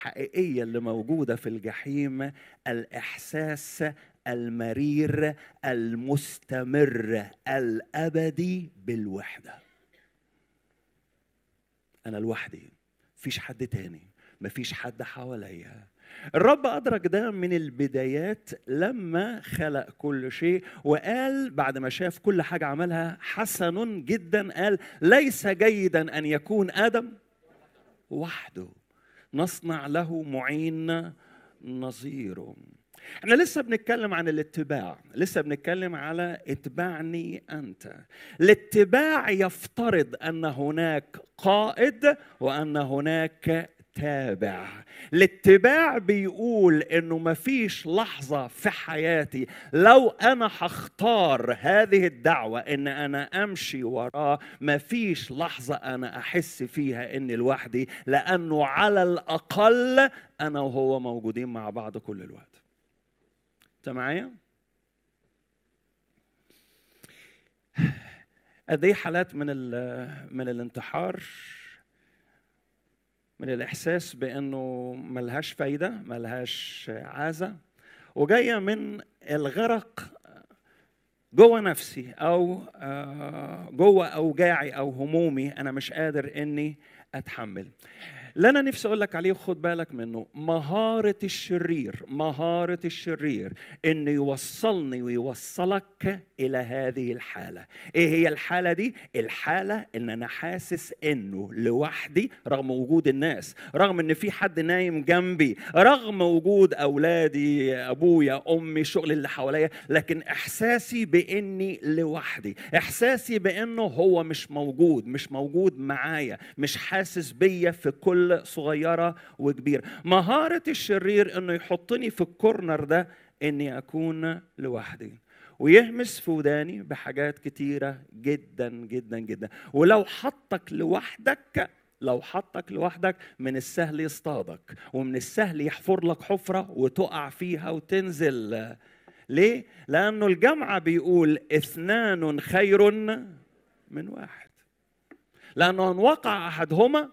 الحقيقيه اللي موجوده في الجحيم الاحساس المرير المستمر الابدي بالوحده انا لوحدي مفيش حد تاني مفيش حد حواليا الرب أدرك ده من البدايات لما خلق كل شيء وقال بعد ما شاف كل حاجة عملها حسن جدا قال ليس جيدا أن يكون آدم وحده نصنع له معين نظيره احنا لسه بنتكلم عن الاتباع لسه بنتكلم على اتبعني انت الاتباع يفترض ان هناك قائد وان هناك تابع الاتباع بيقول انه مفيش لحظه في حياتي لو انا هختار هذه الدعوه ان انا امشي وراه مفيش لحظه انا احس فيها اني لوحدي لانه على الاقل انا وهو موجودين مع بعض كل الوقت انت معايا قد ايه حالات من من الانتحار من الاحساس بانه ملهاش فايده ملهاش عازه وجايه من الغرق جوه نفسي او جوه اوجاعي او همومي انا مش قادر اني اتحمل اللي انا نفسي اقول لك عليه وخد بالك منه مهاره الشرير مهاره الشرير انه يوصلني ويوصلك الى هذه الحاله ايه هي الحاله دي الحاله ان انا حاسس انه لوحدي رغم وجود الناس رغم ان في حد نايم جنبي رغم وجود اولادي ابويا امي الشغل اللي حواليا لكن احساسي باني لوحدي احساسي بانه هو مش موجود مش موجود معايا مش حاسس بيا في كل صغيره وكبيره مهاره الشرير انه يحطني في الكورنر ده اني اكون لوحدي ويهمس في وداني بحاجات كتيره جدا جدا جدا ولو حطك لوحدك لو حطك لوحدك من السهل يصطادك ومن السهل يحفر لك حفره وتقع فيها وتنزل ليه لانه الجامعه بيقول اثنان خير من واحد لانه ان وقع احدهما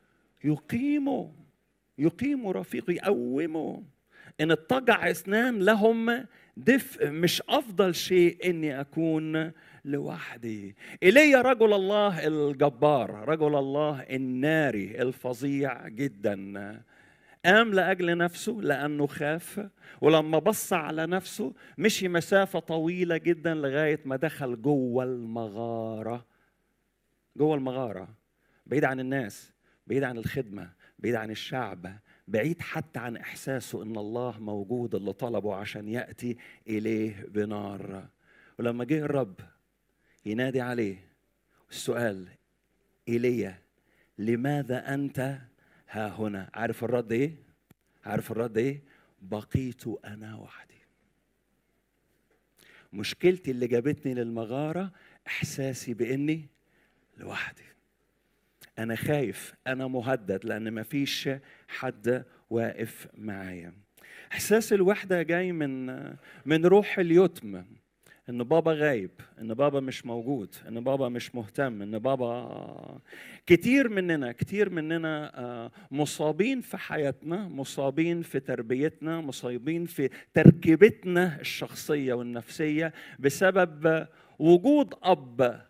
يقيموا يقيموا رفيقي يقوموا ان اضطجع اثنان لهم دفء مش افضل شيء اني اكون لوحدي الي رجل الله الجبار رجل الله الناري الفظيع جدا قام لاجل نفسه لانه خاف ولما بص على نفسه مشي مسافه طويله جدا لغايه ما دخل جوه المغاره جوه المغاره بعيد عن الناس بعيد عن الخدمه بعيد عن الشعب بعيد حتى عن احساسه ان الله موجود اللي طلبه عشان ياتي اليه بنار ولما جه الرب ينادي عليه السؤال ايليا لماذا انت ها هنا عارف الرد ايه عارف الرد ايه بقيت انا وحدي مشكلتي اللي جابتني للمغاره احساسي باني لوحدي انا خايف انا مهدد لان مفيش حد واقف معايا احساس الوحده جاي من من روح اليتم ان بابا غايب ان بابا مش موجود ان بابا مش مهتم ان بابا كتير مننا كتير مننا مصابين في حياتنا مصابين في تربيتنا مصابين في تركيبتنا الشخصيه والنفسيه بسبب وجود اب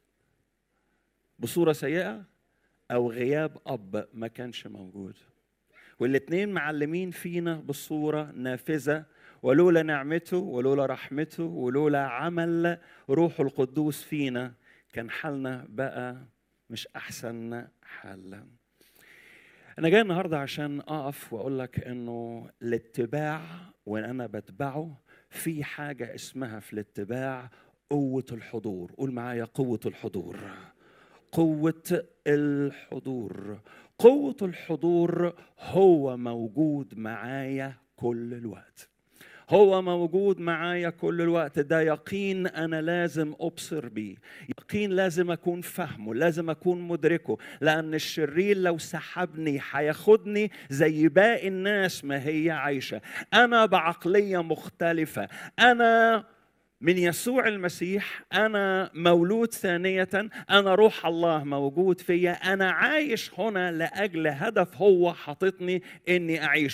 بصوره سيئه او غياب اب ما كانش موجود والاثنين معلمين فينا بصوره نافذه ولولا نعمته ولولا رحمته ولولا عمل روح القدوس فينا كان حالنا بقى مش احسن حال انا جاي النهارده عشان اقف واقول لك انه الاتباع وان انا بتبعه في حاجه اسمها في الاتباع قوه الحضور قول معايا قوه الحضور قوة الحضور قوة الحضور هو موجود معايا كل الوقت هو موجود معايا كل الوقت ده يقين انا لازم ابصر بيه يقين لازم اكون فاهمه لازم اكون مدركه لان الشرير لو سحبني هياخدني زي باقي الناس ما هي عايشه انا بعقليه مختلفه انا من يسوع المسيح انا مولود ثانيه انا روح الله موجود فيا انا عايش هنا لاجل هدف هو حاططني اني اعيش